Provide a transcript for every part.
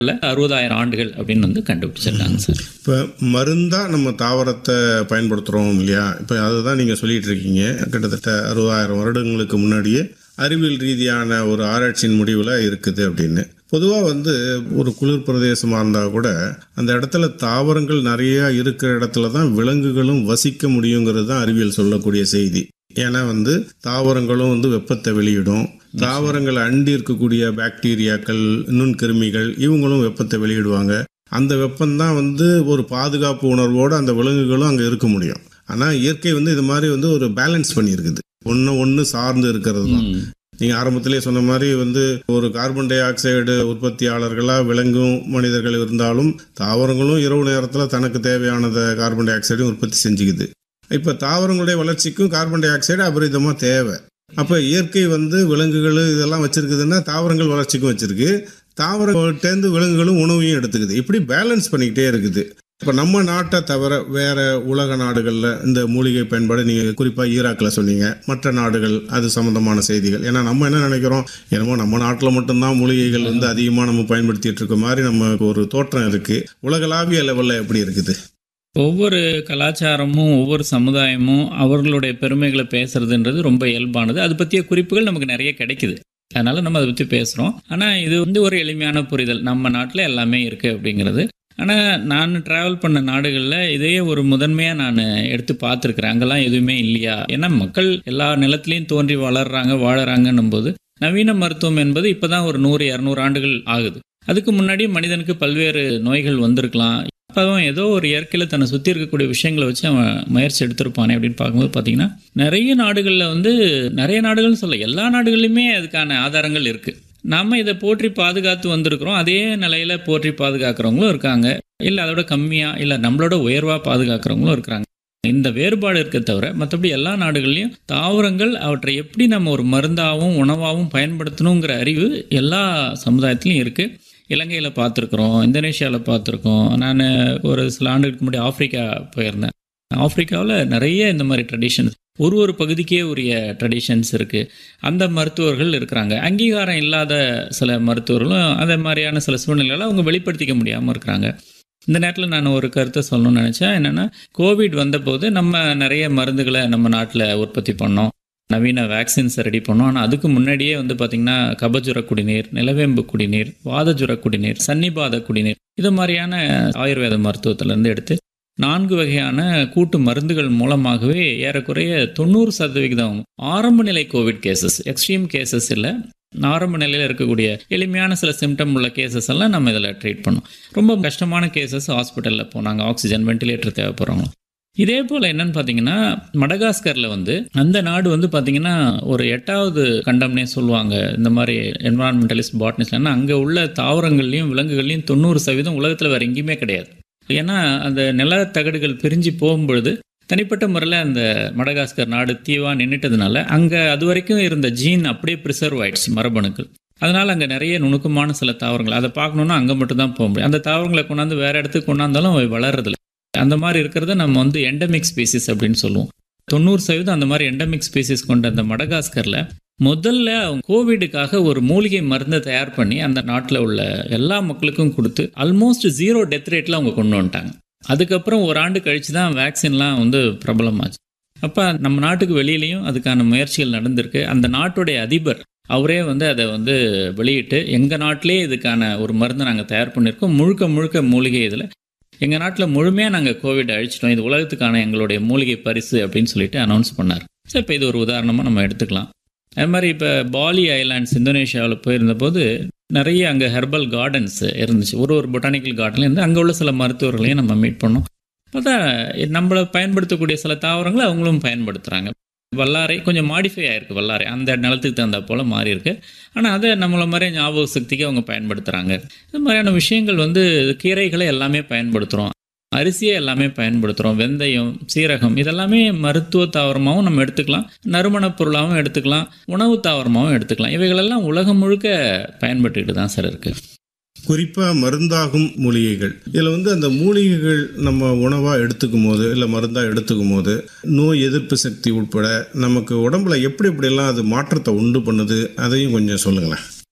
அறுபதாயிரம் ஆண்டுகள் அப்படின்னு வந்து கண்டுபிடிச்சிருக்காங்க சார் இப்போ மருந்தாக நம்ம தாவரத்தை பயன்படுத்துகிறோம் இல்லையா இப்போ அதுதான் நீங்கள் சொல்லிட்டு இருக்கீங்க கிட்டத்தட்ட அறுபதாயிரம் வருடங்களுக்கு முன்னாடியே அறிவியல் ரீதியான ஒரு ஆராய்ச்சியின் முடிவில் இருக்குது அப்படின்னு பொதுவாக வந்து ஒரு குளிர் பிரதேசமாக இருந்தால் கூட அந்த இடத்துல தாவரங்கள் நிறையா இருக்கிற இடத்துல தான் விலங்குகளும் வசிக்க முடியுங்கிறது தான் அறிவியல் சொல்லக்கூடிய செய்தி ஏன்னா வந்து தாவரங்களும் வந்து வெப்பத்தை வெளியிடும் தாவரங்களை அண்டி இருக்கக்கூடிய பாக்டீரியாக்கள் நுண்கிருமிகள் இவங்களும் வெப்பத்தை வெளியிடுவாங்க அந்த வெப்பம்தான் வந்து ஒரு பாதுகாப்பு உணர்வோடு அந்த விலங்குகளும் அங்கே இருக்க முடியும் ஆனால் இயற்கை வந்து இது மாதிரி வந்து ஒரு பேலன்ஸ் பண்ணியிருக்குது ஒன்று ஒன்று சார்ந்து இருக்கிறது தான் ம். நீங்கள் ஆரம்பத்திலே சொன்ன மாதிரி வந்து ஒரு கார்பன் டை ஆக்சைடு உற்பத்தியாளர்களாக விலங்கும் மனிதர்கள் இருந்தாலும் தாவரங்களும் இரவு நேரத்தில் தனக்கு தேவையானதை கார்பன் டை ஆக்சைடும் உற்பத்தி செஞ்சுக்குது இப்போ தாவரங்களுடைய வளர்ச்சிக்கும் கார்பன் டை ஆக்சைடு அபரிதமாக தேவை அப்போ இயற்கை வந்து விலங்குகள் இதெல்லாம் வச்சிருக்குதுன்னா தாவரங்கள் வளர்ச்சிக்கும் வச்சிருக்கு தாவரங்கள்டேருந்து விலங்குகளும் உணவையும் எடுத்துக்குது இப்படி பேலன்ஸ் பண்ணிக்கிட்டே இருக்குது இப்போ நம்ம நாட்டை தவிர வேற உலக நாடுகளில் இந்த மூலிகை பயன்பாடு நீங்கள் குறிப்பாக ஈராக்கில் சொன்னீங்க மற்ற நாடுகள் அது சம்மந்தமான செய்திகள் ஏன்னா நம்ம என்ன நினைக்கிறோம் என்னமோ நம்ம நாட்டில் மட்டும்தான் மூலிகைகள் வந்து அதிகமாக நம்ம பயன்படுத்திட்டு இருக்க மாதிரி நமக்கு ஒரு தோற்றம் இருக்குது உலகளாவிய லெவலில் எப்படி இருக்குது ஒவ்வொரு கலாச்சாரமும் ஒவ்வொரு சமுதாயமும் அவர்களுடைய பெருமைகளை பேசுறதுன்றது ரொம்ப இயல்பானது அது பற்றிய குறிப்புகள் நமக்கு நிறைய கிடைக்குது அதனால நம்ம அதை பற்றி பேசுகிறோம் ஆனால் இது வந்து ஒரு எளிமையான புரிதல் நம்ம நாட்டில் எல்லாமே இருக்குது அப்படிங்கிறது ஆனால் நான் ட்ராவல் பண்ண நாடுகளில் இதையே ஒரு முதன்மையாக நான் எடுத்து பார்த்துருக்குறேன் அங்கெல்லாம் எதுவுமே இல்லையா ஏன்னா மக்கள் எல்லா நிலத்துலையும் தோன்றி வளர்றாங்க வாழறாங்கன்னும் போது நவீன மருத்துவம் என்பது இப்போதான் ஒரு நூறு இரநூறு ஆண்டுகள் ஆகுது அதுக்கு முன்னாடி மனிதனுக்கு பல்வேறு நோய்கள் வந்திருக்கலாம் அப்போ அவன் ஏதோ ஒரு இயற்கையில் தன்னை சுற்றி இருக்கக்கூடிய விஷயங்களை வச்சு அவன் முயற்சி எடுத்திருப்பானே அப்படின்னு பார்க்கும்போது பார்த்தீங்கன்னா நிறைய நாடுகளில் வந்து நிறைய நாடுகள்னு சொல்ல எல்லா நாடுகள்லையுமே அதுக்கான ஆதாரங்கள் இருக்குது நாம இதை போற்றி பாதுகாத்து வந்திருக்கிறோம் அதே நிலையில போற்றி பாதுகாக்கிறவங்களும் இருக்காங்க இல்லை அதோட கம்மியாக இல்லை நம்மளோட உயர்வாக பாதுகாக்கிறவங்களும் இருக்கிறாங்க இந்த வேறுபாடு இருக்க தவிர மற்றபடி எல்லா நாடுகள்லையும் தாவரங்கள் அவற்றை எப்படி நம்ம ஒரு மருந்தாகவும் உணவாகவும் பயன்படுத்தணுங்கிற அறிவு எல்லா சமுதாயத்திலையும் இருக்குது இலங்கையில் பார்த்துருக்குறோம் இந்தோனேஷியாவில் பார்த்துருக்கோம் நான் ஒரு சில ஆண்டுகளுக்கு முன்னாடி ஆப்பிரிக்கா போயிருந்தேன் ஆப்பிரிக்காவில் நிறைய இந்த மாதிரி ட்ரெடிஷன்ஸ் ஒரு ஒரு பகுதிக்கே உரிய ட்ரெடிஷன்ஸ் இருக்குது அந்த மருத்துவர்கள் இருக்கிறாங்க அங்கீகாரம் இல்லாத சில மருத்துவர்களும் அதே மாதிரியான சில சூழ்நிலைகளை அவங்க வெளிப்படுத்திக்க முடியாமல் இருக்கிறாங்க இந்த நேரத்தில் நான் ஒரு கருத்தை சொல்லணும்னு நினச்சேன் என்னென்னா கோவிட் வந்தபோது நம்ம நிறைய மருந்துகளை நம்ம நாட்டில் உற்பத்தி பண்ணோம் நவீன வேக்சின்ஸை ரெடி பண்ணோம் ஆனால் அதுக்கு முன்னாடியே வந்து பார்த்திங்கன்னா கபஜுர குடிநீர் நிலவேம்பு குடிநீர் வாதஜுர குடிநீர் சன்னிபாத குடிநீர் இது மாதிரியான ஆயுர்வேத மருத்துவத்திலேருந்து எடுத்து நான்கு வகையான கூட்டு மருந்துகள் மூலமாகவே ஏறக்குறைய தொண்ணூறு சதவிகிதம் ஆரம்ப நிலை கோவிட் கேசஸ் எக்ஸ்ட்ரீம் கேசஸ் இல்லை ஆரம்ப நிலையில் இருக்கக்கூடிய எளிமையான சில சிம்டம் உள்ள கேசஸ் எல்லாம் நம்ம இதில் ட்ரீட் பண்ணோம் ரொம்ப கஷ்டமான கேசஸ் ஹாஸ்பிட்டலில் போனாங்க ஆக்சிஜன் வென்டிலேட்டர் தேவைப்படுறவங்க இதே போல் என்னன்னு பார்த்தீங்கன்னா மடகாஸ்கரில் வந்து அந்த நாடு வந்து பார்த்தீங்கன்னா ஒரு எட்டாவது கண்டம்னே சொல்லுவாங்க இந்த மாதிரி என்வரான்மெண்டலிஸ்ட் பாட்னிஸ்ட்லாம் அங்கே உள்ள தாவரங்கள்லையும் விலங்குகள்லையும் தொண்ணூறு சதவீதம் உலகத்தில் வேறு எங்கேயுமே கிடையாது ஏன்னா அந்த நிலத்தகடுகள் பிரிஞ்சு போகும்பொழுது தனிப்பட்ட முறையில் அந்த மடகாஸ்கர் நாடு தீவாக நின்றுட்டதுனால அங்கே அது வரைக்கும் இருந்த ஜீன் அப்படியே ப்ரிசர்வ் ஆயிடுச்சு மரபணுக்கள் அதனால் அங்கே நிறைய நுணுக்கமான சில தாவரங்கள் அதை பார்க்கணுன்னா அங்கே மட்டும் தான் போக முடியும் அந்த தாவரங்களை கொண்டாந்து வேறு இடத்துக்கு கொண்டாந்தாலும் அவை வளர்றதில்ல அந்த மாதிரி இருக்கிறத நம்ம வந்து எண்டமிக் ஸ்பீசிஸ் அப்படின்னு சொல்லுவோம் தொண்ணூறு சதவீதம் அந்த மாதிரி எண்டமிக் ஸ்பீசிஸ் கொண்ட அந்த மடகாஸ்கரில் முதல்ல அவங்க கோவிடுக்காக ஒரு மூலிகை மருந்தை தயார் பண்ணி அந்த நாட்டில் உள்ள எல்லா மக்களுக்கும் கொடுத்து ஆல்மோஸ்ட் ஜீரோ டெத் ரேட்டில் அவங்க கொண்டு வந்துட்டாங்க அதுக்கப்புறம் ஒரு ஆண்டு கழித்து தான் வேக்சின்லாம் வந்து பிரபலமாச்சு அப்போ நம்ம நாட்டுக்கு வெளியிலையும் அதுக்கான முயற்சிகள் நடந்திருக்கு அந்த நாட்டுடைய அதிபர் அவரே வந்து அதை வந்து வெளியிட்டு எங்கள் நாட்டிலே இதுக்கான ஒரு மருந்தை நாங்கள் தயார் பண்ணியிருக்கோம் முழுக்க முழுக்க மூலிகை இதில் எங்கள் நாட்டில் முழுமையாக நாங்கள் கோவிட் அழிச்சிட்டோம் இது உலகத்துக்கான எங்களுடைய மூலிகை பரிசு அப்படின்னு சொல்லிட்டு அனௌன்ஸ் பண்ணார் ஸோ இப்போ இது ஒரு உதாரணமாக நம்ம எடுத்துக்கலாம் அது மாதிரி இப்போ பாலி ஐலாண்ட்ஸ் இந்தோனேஷியாவில் போயிருந்தபோது நிறைய அங்கே ஹெர்பல் கார்டன்ஸ் இருந்துச்சு ஒரு ஒரு பொட்டானிக்கல் கார்டன்ல இருந்து அங்கே உள்ள சில மருத்துவர்களையும் நம்ம மீட் பண்ணோம் பார்த்தா நம்மளை பயன்படுத்தக்கூடிய சில தாவரங்களை அவங்களும் பயன்படுத்துகிறாங்க வல்லாரை கொஞ்சம் மாடிஃபை ஆயிருக்கு வல்லாரை அந்த நிலத்துக்கு தகுந்த போல் மாறி இருக்கு ஆனால் அதை நம்மள மாதிரி ஞாபக சக்திக்கு அவங்க பயன்படுத்துகிறாங்க இது மாதிரியான விஷயங்கள் வந்து கீரைகளை எல்லாமே பயன்படுத்துகிறோம் அரிசியை எல்லாமே பயன்படுத்துகிறோம் வெந்தயம் சீரகம் இதெல்லாமே மருத்துவ தாவரமாகவும் நம்ம எடுத்துக்கலாம் நறுமணப் பொருளாகவும் எடுத்துக்கலாம் உணவு தாவரமாகவும் எடுத்துக்கலாம் இவைகளெல்லாம் உலகம் முழுக்க பயன்பட்டுக்கிட்டு தான் சார் இருக்குது குறிப்பாக மருந்தாகும் மூலிகைகள் இதில் வந்து அந்த மூலிகைகள் நம்ம உணவாக எடுத்துக்கும் போது இல்லை மருந்தாக எடுத்துக்கும் போது நோய் எதிர்ப்பு சக்தி உட்பட நமக்கு உடம்புல எப்படி எப்படியெல்லாம் அது மாற்றத்தை உண்டு பண்ணுது அதையும் கொஞ்சம் சொல்லுங்களேன்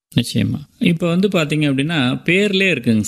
நிச்சயமா இப்போ வந்து பார்த்தீங்க அப்படின்னா பேர்லேயே இருக்குங்க